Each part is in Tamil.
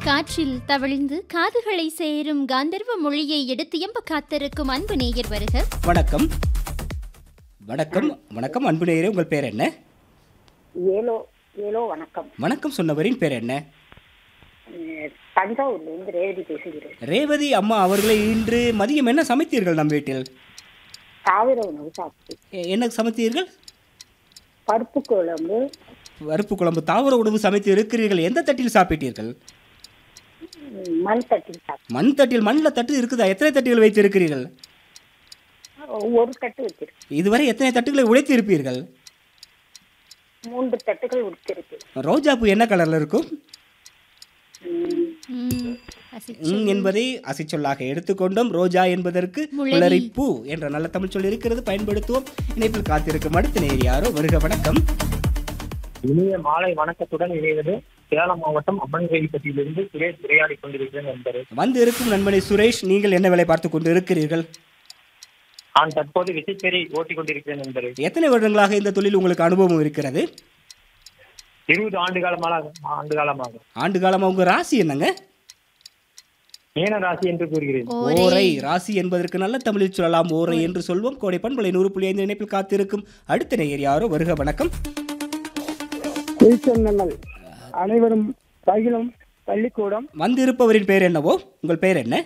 காற்றில் தவழ்ந்து காதுகளை சேரும் காந்தர்வ மொழியை எடுத்து எம்ப காத்திருக்கும் அன்பு நேயர் வருக வணக்கம் வணக்கம் வணக்கம் அன்பு நேயரே உங்கள் பேர் என்ன ஏலோ ஏலோ வணக்கம் வணக்கம் சொன்னவரின் பேர் என்ன அஹ் தஞ்சாவூர்லேருந்து ரேவதி பேசுகிறேன் ரேவதி அம்மா அவர்களை இன்று மதியம் என்ன சமைத்தீர்கள் நம் வீட்டில் தாவிர உணவு சாப்பிட்டு எ- என்ன சமைத்தீர்கள் பருப்பு குழம்பு பருப்பு குழம்பு தாவர உணவு சமைத்து இருக்கிறீர்கள் எந்த தட்டில் சாப்பிட்டீர்கள் ம், மண் தட்டில் சாப்பிட்டு மண் தட்டில் மண்ணில் தட்டு இருக்குதா எத்தனை தட்டுகள் வைத்து இருக்கிறீர்கள் ஒரு தட்டு வச்சிருக்கேன் இதுவரை எத்தனை தட்டுகளை உடைத்து இருப்பீர்கள் மூன்று தட்டுகள் உடுத்திருக்கு ரோஜாப்பூ என்ன கலர்ல இருக்கும் ம், அசிச்சு. ம் என்பதை அசைச்சொல்லாக எடுத்துக்கொண்டோம் ரோஜா என்பதற்கு முளரி. முளரிப்பூ என்ற நல்ல தமிழ் சொல் இருக்கிறது பயன்படுத்துவோம் இணைப்பில் காத்திருக்கும் அடுத்த நேர் யாரோ வருக வணக்கம் இனிய மாலை வணக்கத்துடன் இணைவது சேலம் மாவட்டம் அம்மன்வேலிப்பட்டியிலிருந்து சுரேஷ் உரையாடி கொண்டிருக்கிறேன் என்பது வந்து இருக்கும் நண்பனை சுரேஷ் நீங்கள் என்ன வேலை பார்த்து கொண்டு இருக்கிறீர்கள் நான் தற்போது விசைப்பேரி ஓட்டிக் கொண்டிருக்கிறேன் என்பது எத்தனை வருடங்களாக இந்த தொழில் உங்களுக்கு அனுபவம் இருக்கிறது இருபது ஆண்டு காலமாக ஆண்டு காலமாக ஆண்டு காலமா உங்க ராசி என்னங்க மீன ராசி என்று கூறுகிறேன் ஓரே. ஓரை ராசி என்பதற்கு நல்ல தமிழில் சொல்லலாம் ஓரை என்று சொல்வோம் கோடை பண்பலை நூறு புள்ளி ஐந்து இணைப்பில் காத்திருக்கும் அடுத்த நேயர் யாரோ வருக வணக்கம் திருச்சென்னல் அனைவரும் பகிலும் பள்ளிக்கூடம் வந்திருப்பவரின் பெயர் என்னவோ உங்கள் பெயர் என்ன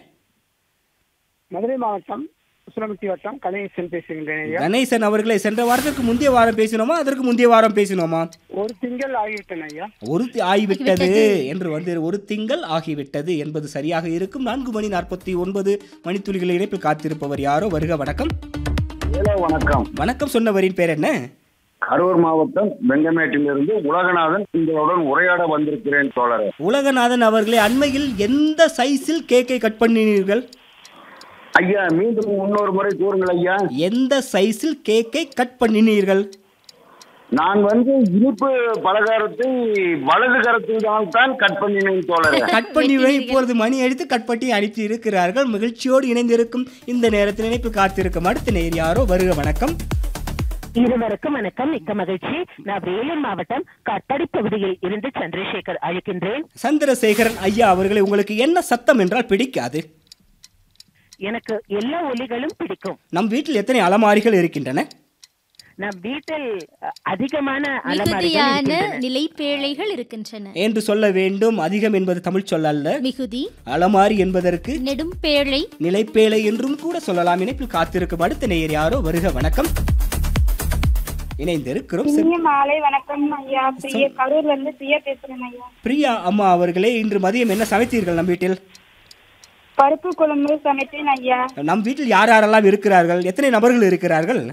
மதுரை மாவட்டம் உசிலம்பட்டி வட்டம் கணேசன் பேசுகின்றேன் ஐயா கணேசன் அவர்களை சென்ற வாரத்திற்கு முந்தைய வாரம் பேசினோமா அதற்கு முந்தைய வாரம் பேசினோமா ஒரு திங்கள் ஆகிவிட்டன ஐயா ஒரு தி- ஆகிவிட்டது என்று வந்து ஒரு திங்கள் ஆகிவிட்டது என்பது சரியாக இருக்கும் நான்கு மணி நாற்பத்தி ஒன்பது மணித்துளிகள் இணைப்பில் காத்திருப்பவர் யாரோ வருக வணக்கம் ஹலோ வணக்கம் வணக்கம் சொன்னவரின் பேர் என்ன கரூர் மாவட்டம் வெங்கமேட்டிலிருந்து உலகநாதன் உங்களுடன் உரையாட வந்திருக்கிறேன் தோழரே உலகநாதன் அவர்களே அண்மையில் எந்த சைஸில் கேக்கை கட் பண்ணினீர்கள் ஐயா மீண்டும் இன்னொரு முறை கூறுங்கள் ஐயா எந்த சைஸில் கேக்கை கட் பண்ணினீர்கள் நான் வந்து இனிப்பு பலகாரத்தை வலது கரத்தில் தான் கட் பண்ணினேன் தோழரே கட் பண்ணி இப்பொழுது மணி அடித்து கட் பண்ணி அனுப்பி இருக்கிறார்கள் மகிழ்ச்சியோடு இணைந்திருக்கும் இந்த நேரத்தில் இணைப்பில் காத்திருக்கும் அடுத்த நேர் யாரோ வருக வணக்கம் இருவருக்கும் வணக்கம் மிக்க மகிழ்ச்சி நான் வேலூர் மாவட்டம் கட்டடி பகுதியில் இருந்து சந்திரசேகர் அழைக்கின்றேன் சந்திரசேகரன் ஐயா அவர்களை உங்களுக்கு என்ன சத்தம் என்றால் பிடிக்காது எனக்கு எல்லா ஒலிகளும் பிடிக்கும் நம் வீட்டில் எத்தனை அலமாரிகள் இருக்கின்றன நம் வீட்டில் அ, அதிகமான அலமாரிகள் மிகுதியான இருக்கின்றன. நிலைப்பேழைகள் இருக்கின்றன என்று சொல்ல வேண்டும் அதிகம் என்பது தமிழ் சொல்லல்ல மிகுதி அலமாரி என்பதற்கு நெடும் பேழை நிலைப்பேழை என்றும் கூட சொல்லலாம் இணைப்பில் காத்திருக்கும் அடுத்த நேயர் யாரோ வருக வணக்கம் இணைந்திருக்கிறோம் சிறு- இனிய மாலை வணக்கம் ஐயா பிரியா கரூர்ல இருந்து பிரியா பேசுறேன் ஐயா பிரியா அம்மா அவர்களே இன்று மதியம் என்ன சமைத்தீர்கள் நம் வீட்டில் பருப்பு குழம்பு சமைத்தேன் ஐயா நம் வீட்டில் யார் யாரெல்லாம் இருக்கிறார்கள் எத்தனை நபர்கள் இருக்கிறார்கள்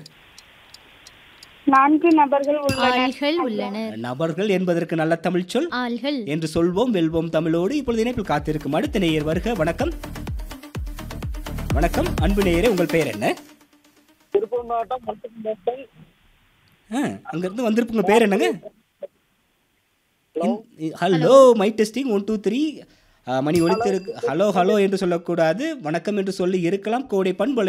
நான்கு நபர்கள் உள்ளனர் ஆள்கள் உள்ளனர் நபர்கள் என்பதற்கு நல்ல தமிழ் சொல் ஆள்கள் என்று சொல்வோம் வெல்வோம் தமிழோடு இப்பொழுது இணைப்பில் காத்திருக்கும் அடுத்த நேயர் வருக வணக்கம் வணக்கம் அன்பு நேயரே உங்கள் பெயர் என்ன திருப்பூர் மாவட்டம் மருத்துவமனை ஆ, அங்கிருந்து வந்திருப்புங்க பேர் என்னங்க hello my testing one two three மணி ஒலித்திருக்கு ஹலோ ஹலோ என்று சொல்லக்கூடாது வணக்கம் என்று சொல்லி இருக்கலாம் கோடை பண்பலை